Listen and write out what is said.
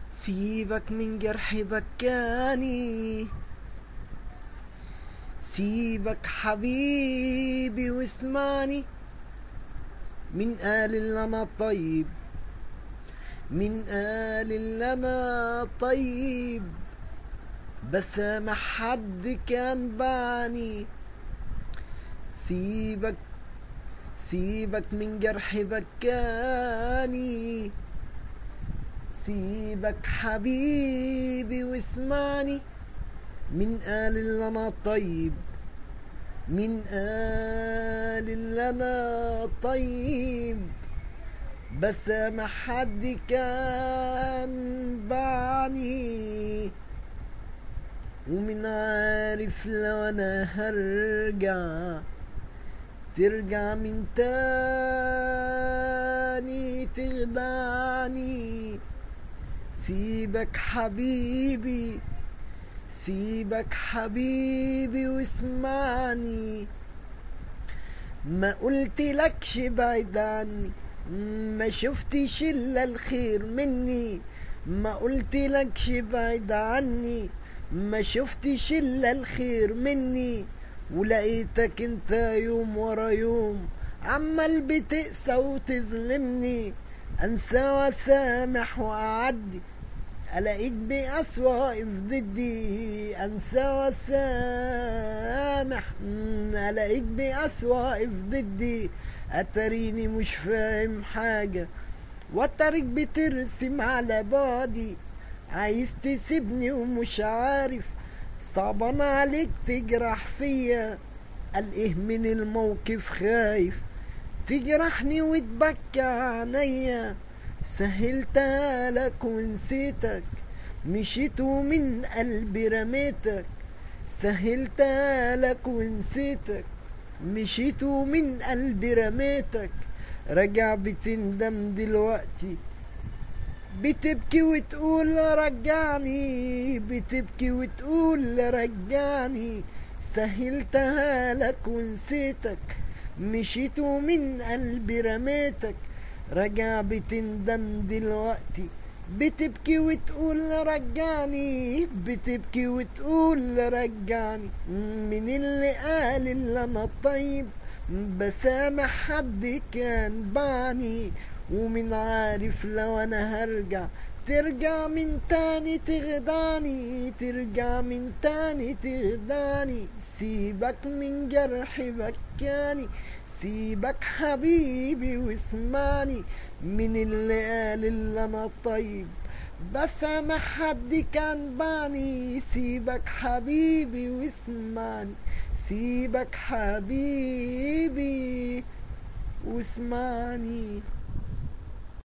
سيبك من جرح بكاني سيبك حبيبي واسمعني من قال اللي انا طيب من قال اللي انا طيب بسامح حد كان بعني سيبك سيبك من جرح بكاني سيبك حبيبي واسمعني من قال اللي انا طيب من قال اللي انا طيب بسامح حد كان بعني ومن عارف لو انا هرجع ترجع من تاني تخدعني سيبك حبيبي سيبك حبيبي واسمعني ما قلت لكش بعيد عني ما شفتش الا الخير مني ما قلت لكش بعيد عني ما شفتش الا الخير مني ولقيتك انت يوم ورا يوم عمال بتقسى وتظلمني انسى واسامح واعدي الاقيك بأسوأ واقف ضدي انسى واسامح مم، الاقيك بأسوأ واقف ضدي اتريني مش فاهم حاجة واترك بترسم على بعدي عايز تسيبني ومش عارف صعبان عليك تجرح فيا قال ايه من الموقف خايف تجرحني وتبكى عينيا سهلتها لك ونسيتك مشيت ومن قلبي رميتك سهلتها لك ونسيتك مشيت ومن قلبي رميتك رجع بتندم دلوقتي بتبكي وتقول رجعني بتبكي وتقول رجعني سهلتها لك ونسيتك مشيت ومن قلبي رميتك رجع بتندم دلوقتي بتبكي وتقول رجعني بتبكي وتقول رجعني من اللي قال اللي انا طيب بسامح حد كان بعني ومن عارف لو انا هرجع ترجع من تاني تغداني ترجع من تاني تغداني سيبك من جرح بكاني سيبك حبيبي واسمعني من اللي قال اللي انا طيب بسامح حد كان بعني سيبك حبيبي واسمعني سيبك حبيبي واسمعني